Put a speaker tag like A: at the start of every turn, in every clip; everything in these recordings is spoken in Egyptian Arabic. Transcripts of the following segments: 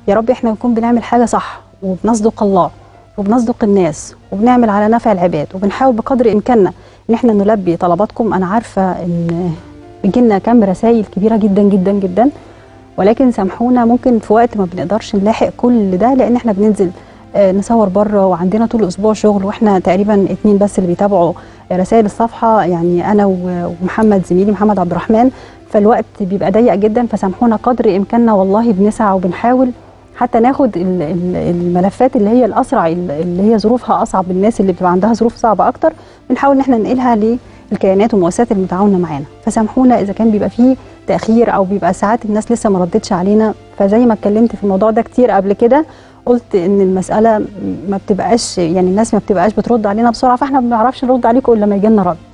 A: يا رب احنا نكون بنعمل حاجه صح وبنصدق الله وبنصدق الناس وبنعمل على نفع العباد وبنحاول بقدر امكاننا ان احنا نلبي طلباتكم انا عارفه ان بيجيلنا كم رسائل كبيره جدا جدا جدا ولكن سامحونا ممكن في وقت ما بنقدرش نلاحق كل ده لان احنا بننزل آه، نصور بره وعندنا طول الاسبوع شغل واحنا تقريبا اتنين بس اللي بيتابعوا رسائل الصفحه يعني انا و- ومحمد زميلي محمد عبد الرحمن فالوقت بيبقى ضيق جدا فسامحونا قدر امكاننا والله بنسعى وبنحاول حتى ناخد ال- ال- الملفات اللي هي الاسرع اللي هي ظروفها اصعب الناس اللي بتبقى عندها ظروف صعبه اكتر بنحاول ان احنا ننقلها للكيانات والمؤسسات المتعاونه معانا فسامحونا اذا كان بيبقى فيه تاخير او بيبقى ساعات الناس لسه ما ردتش علينا فزي ما اتكلمت في الموضوع ده كتير قبل كده قلت ان المساله ما بتبقاش يعني الناس ما بتبقاش بترد علينا بسرعه فاحنا ما بنعرفش نرد عليكم الا لما يجي لنا رد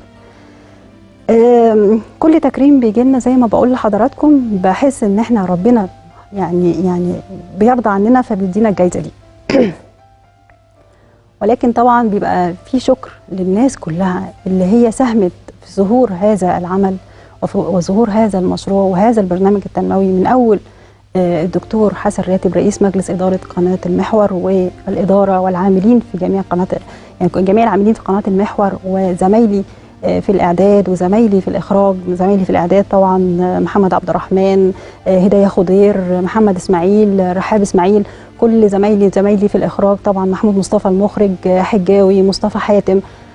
A: آم، كل تكريم بيجي لنا زي ما بقول لحضراتكم بحس ان احنا ربنا يعني يعني بيرضى عننا فبيدينا الجايزه دي ولكن طبعا بيبقى في شكر للناس كلها اللي هي ساهمت في ظهور هذا العمل وف- وظهور هذا المشروع وهذا البرنامج التنموي من اول آه، الدكتور حسن راتب رئيس مجلس اداره قناه المحور والاداره والعاملين في جميع قناه يعني جميع العاملين في قناه المحور وزمايلي آه، في الاعداد وزمايلي في الاخراج زمايلي في الاعداد طبعا آه، محمد عبد الرحمن آه، هدايه خضير آه، محمد اسماعيل آه، رحاب اسماعيل كل زمايلي زمايلي في الاخراج طبعا محمود مصطفى المخرج آه، حجاوي مصطفى حاتم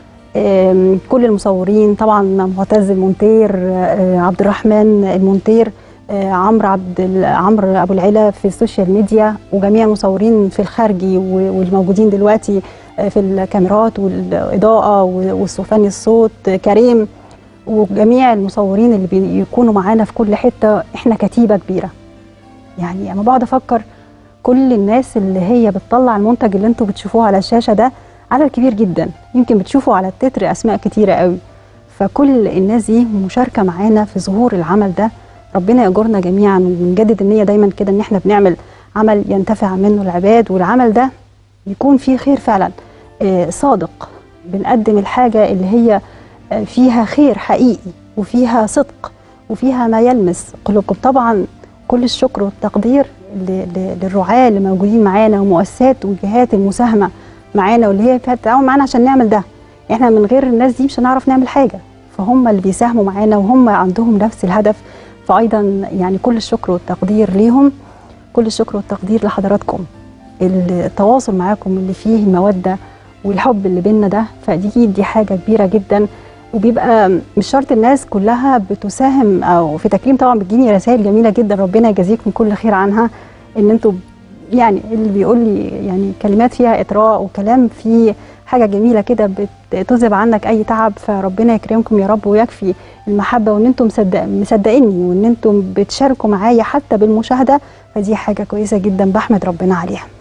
A: آم، كل المصورين طبعا معتز المونتير آه، عبد الرحمن المونتير آه، عمرو عبد ال- عمرو ابو العلا في السوشيال ميديا وجميع المصورين في الخارجي و- والموجودين دلوقتي آه، في الكاميرات والاضاءه و- والسوفاني الصوت آه، كريم وجميع المصورين اللي بيكونوا معانا في كل حته احنا كتيبه كبيره يعني انا بقعد افكر كل الناس اللي هي بتطلع المنتج اللي انتوا بتشوفوه على الشاشه ده عدد كبير جدا يمكن بتشوفوا على التتر اسماء كتيره قوي فكل الناس دي مشاركه معانا في ظهور العمل ده ربنا يأجرنا جميعا ونجدد النية دايما كده ان احنا بنعمل عمل ينتفع منه العباد والعمل ده يكون فيه خير فعلا آه، صادق بنقدم الحاجة اللي هي آه، فيها خير حقيقي وفيها صدق وفيها ما يلمس قلوبكم طبعا كل الشكر والتقدير ل- ل- للرعاة اللي موجودين معانا ومؤسسات وجهات المساهمة معانا واللي هي بتتعاون معانا عشان نعمل ده احنا من غير الناس دي مش هنعرف نعمل حاجة فهم اللي بيساهموا معانا وهم عندهم نفس الهدف فأيضا يعني كل الشكر والتقدير ليهم كل الشكر والتقدير لحضراتكم التواصل معاكم اللي فيه المودة والحب اللي بينا ده فدي دي حاجة كبيرة جدا وبيبقى مش شرط الناس كلها بتساهم او في تكريم طبعا بتجيني رسائل جميله جدا ربنا يجازيكم كل خير عنها ان انتوا يعني اللي بيقول لي يعني كلمات فيها اطراء وكلام فيه حاجه جميله كده بتذهب عنك اي تعب فربنا يكرمكم يا رب ويكفي المحبه وان انتم مصدق مصدقيني وان انتم بتشاركوا معايا حتى بالمشاهده فدي حاجه كويسه جدا بحمد ربنا عليها